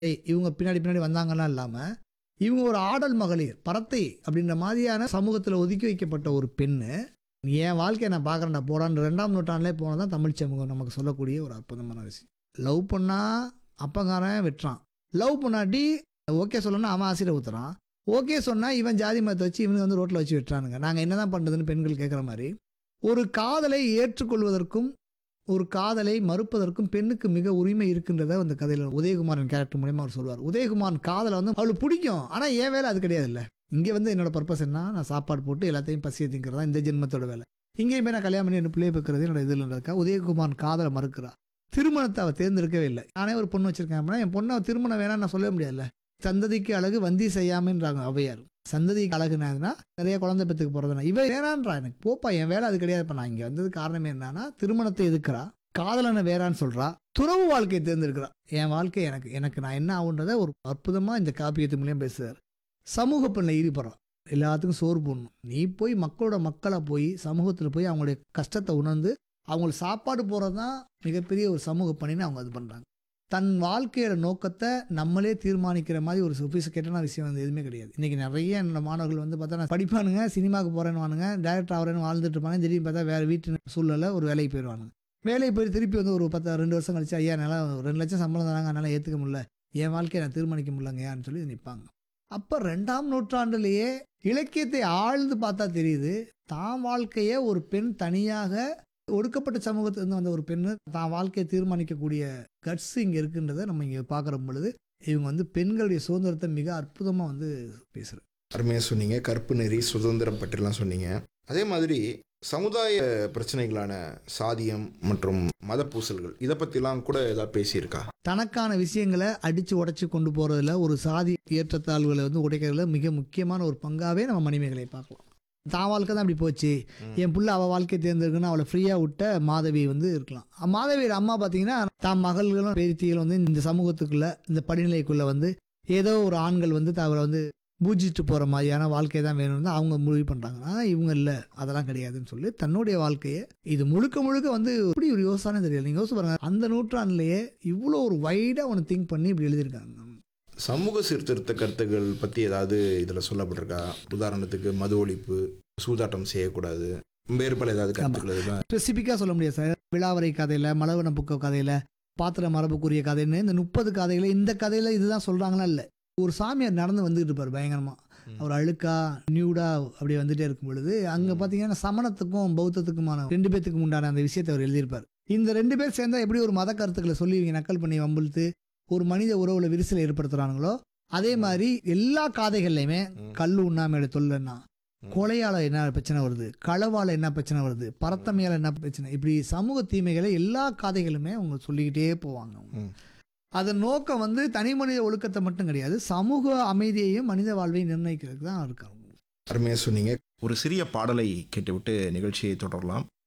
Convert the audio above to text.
ஏய் இவங்க பின்னாடி பின்னாடி வந்தாங்கன்னா இல்லாமல் இவங்க ஒரு ஆடல் மகளிர் பரத்தை அப்படின்ற மாதிரியான சமூகத்தில் ஒதுக்கி வைக்கப்பட்ட ஒரு பெண்ணு என் வாழ்க்கையை நான் பார்க்குறேன்டா போடான்னு ரெண்டாம் நூற்றாண்டிலே போனால் தான் தமிழ் சமூகம் நமக்கு சொல்லக்கூடிய ஒரு அற்புதமான விஷயம் லவ் பண்ணா அப்பங்காரன் வெட்டுறான் லவ் பண்ணாட்டி ஓகே சொல்லணும்னா அவன் ஆசிரியர் ஊத்துறான் ஓகே சொன்னால் இவன் ஜாதி மதத்தை வச்சு இவனுக்கு வந்து ரோட்டில் வச்சு வெட்டுறானுங்க நாங்கள் என்ன தான் பண்ணுறதுன்னு பெண்கள் கேட்குற மாதிரி ஒரு காதலை ஏற்றுக்கொள்வதற்கும் ஒரு காதலை மறுப்பதற்கும் பெண்ணுக்கு மிக உரிமை இருக்கின்றத அந்த கதையில் உதயகுமாரன் கேரக்டர் மூலியமா அவர் சொல்வார் உதயகுமாரன் காதலை வந்து அவளுக்கு பிடிக்கும் ஆனால் என் வேலை அது கிடையாது இல்லை இங்கே வந்து என்னோட பர்பஸ் என்ன நான் சாப்பாடு போட்டு எல்லாத்தையும் பசியை திங்கிறதா இந்த ஜென்மத்தோட வேலை இங்கேயும் போய் நான் கல்யாணம் பண்ணி என்ன பிள்ளைய வைக்கிறது என்னோட இதில் உதயகுமாரன் காதலை மறுக்கிறா திருமணத்தை அவள் தேர்ந்தெடுக்கவே இல்லை நானே ஒரு பொண்ணு வச்சிருக்கேன் அப்படின்னா என் பொண்ணை திருமணம் வேணாம்னு நான் சொல்ல முடியாதுல்ல சந்ததிக்கு அழகு வந்தி செய்யாமன்றாங்க அவையார் சந்ததிக்கு அழகுனாதுன்னா நிறைய குழந்தை பெற்றுக்கு போகிறதுனா இவ வேணான்றா எனக்கு போப்பா என் வேலை அது கிடையாது இப்போ நான் இங்கே வந்தது காரணமே என்னன்னா திருமணத்தை எதுக்குறா காதலனை வேறான்னு சொல்றா துறவு வாழ்க்கையை தேர்ந்தெடுக்கிறா என் வாழ்க்கை எனக்கு எனக்கு நான் என்ன ஆகுன்றதை ஒரு அற்புதமா இந்த காப்பியத்து மூலியம் பேசுறார் சமூக பெண்ணை ஈடுபடுறான் எல்லாத்துக்கும் சோறு போடணும் நீ போய் மக்களோட மக்களை போய் சமூகத்தில் போய் அவங்களுடைய கஷ்டத்தை உணர்ந்து அவங்களுக்கு சாப்பாடு போகிறது தான் மிகப்பெரிய ஒரு சமூக பணின்னு அவங்க அது பண்ணுறாங்க தன் வாழ்க்கையோட நோக்கத்தை நம்மளே தீர்மானிக்கிற மாதிரி ஒரு சொபிசிகேட்டான விஷயம் வந்து எதுவுமே கிடையாது இன்றைக்கி நிறைய என்னோட மாணவர்கள் வந்து பார்த்தா நான் படிப்பானுங்க சினிமாவுக்கு போகிறேன்னு வானுங்க டேரக்டர் ஆகிறேன்னு வாழ்ந்துட்டு இருப்பாங்க திடீர்னு பார்த்தா வேறு வீட்டு சூழலில் ஒரு வேலைக்கு போயிடுவானுங்க வேலைக்கு போய் திருப்பி வந்து ஒரு பத்து ரெண்டு வருஷம் கழிச்சு ஐயா என்னால் ரெண்டு லட்சம் சம்பளம் தராங்க அதனால் ஏற்றுக்க முடியல என் வாழ்க்கையை நான் தீர்மானிக்க முடியலங்கயான்னு சொல்லி நிற்பாங்க அப்போ ரெண்டாம் நூற்றாண்டுலேயே இலக்கியத்தை ஆழ்ந்து பார்த்தா தெரியுது தான் வாழ்க்கையை ஒரு பெண் தனியாக ஒடுக்கப்பட்ட சமூகத்திலிருந்து வந்த ஒரு பெண்ணு தான் வாழ்க்கையை தீர்மானிக்கக்கூடிய கட்ஸ் இங்கே இருக்குன்றதை நம்ம இங்கே பார்க்குற பொழுது இவங்க வந்து பெண்களுடைய சுதந்திரத்தை மிக அற்புதமாக வந்து பேசுகிறார் அருமையாக சொன்னீங்க கற்பு நெறி சுதந்திரம் பற்றிலாம் சொன்னீங்க அதே மாதிரி சமுதாய பிரச்சனைகளான சாதியம் மற்றும் மத பூசல்கள் இதை பற்றிலாம் கூட ஏதாவது பேசியிருக்கா தனக்கான விஷயங்களை அடித்து உடைச்சி கொண்டு போகிறதுல ஒரு சாதி ஏற்றத்தாழ்வுகளை வந்து உடைக்கிறதுல மிக முக்கியமான ஒரு பங்காகவே நம்ம மணிமேகலை பார்க்கலாம் தான் வாழ்க்கை தான் அப்படி போச்சு என் புள்ள அவள் வாழ்க்கையை தேர்ந்தெடுக்கணும் அவளை ஃப்ரீயாக விட்ட மாதவி வந்து இருக்கலாம் அ, மாதவியோட அம்மா பார்த்தீங்கன்னா தான் மகள்களும் பேத்திகளும் வந்து இந்த சமூகத்துக்குள்ள இந்த படிநிலைக்குள்ள வந்து ஏதோ ஒரு ஆண்கள் வந்து அவரை வந்து பூஜிட்டு போகிற மாதிரியான வாழ்க்கை தான் வேணும்னு தான் அவங்க முடிவு பண்ணுறாங்க ஆனால் இவங்க இல்லை அதெல்லாம் கிடையாதுன்னு சொல்லி தன்னுடைய வாழ்க்கையை இது முழுக்க முழுக்க வந்து இப்படி ஒரு யோசனை தெரியல நீங்கள் யோசிச்சு பாருங்க அந்த நூற்றாண்டுலேயே இவ்வளோ ஒரு வைடாக ஒன்று திங்க் பண்ணி இப்படி எழுதியிருக்காங்க சமூக சீர்திருத்த கருத்துக்கள் பற்றி ஏதாவது இதில் சொல்லப்பட்டிருக்கா உதாரணத்துக்கு மது ஒழிப்பு சூதாட்டம் செய்யக்கூடாது வேறு பல ஏதாவது கருத்துக்கள் இதுதான் ஸ்பெசிஃபிக்காக சொல்ல முடியாது சார் விழாவரை கதையில் மலவன புக்க கதையில் பாத்திர மரபுக்குரிய கதைன்னு இந்த முப்பது கதையில் இந்த கதையில் இதுதான் சொல்கிறாங்களா இல்லை ஒரு சாமியார் நடந்து வந்துகிட்டு இருப்பார் பயங்கரமாக அவர் அழுக்கா நியூடா அப்படி வந்துட்டே இருக்கும் பொழுது அங்கே பார்த்தீங்கன்னா சமணத்துக்கும் பௌத்தத்துக்குமான ரெண்டு பேத்துக்கும் உண்டான அந்த விஷயத்தை அவர் எழுதியிருப்பார் இந்த ரெண்டு பேர் சேர்ந்தா எப்படி ஒரு மத கருத்துக்களை சொல்லி இவங்க நக்கல் பண்ணி வம்பிழுத்து ஒரு மனித உறவுல விரிசலை ஏற்படுத்துறானுங்களோ அதே மாதிரி எல்லா காதைகள்லையுமே கல் உண்ணாமையோட தொல்லைன்னா கொலையால என்ன பிரச்சனை வருது களவால என்ன பிரச்சனை வருது பரத்தமையால என்ன பிரச்சனை இப்படி சமூக தீமைகளை எல்லா கதைகளுமே அவங்க சொல்லிக்கிட்டே போவாங்க அவங்க. ம். அதன் நோக்கம் வந்து தனி மனித ஒழுக்கத்தை மட்டும் கிடையாது சமூக அமைதியையும் மனித வாழ்வையும் நிர்ணயிக்கிறதுக்கு தான் இருக்காங்க அருமையாக சொன்னீங்க ஒரு சிறிய பாடலை கேட்டுவிட்டு நிகழ்ச்சியை தொடரலாம்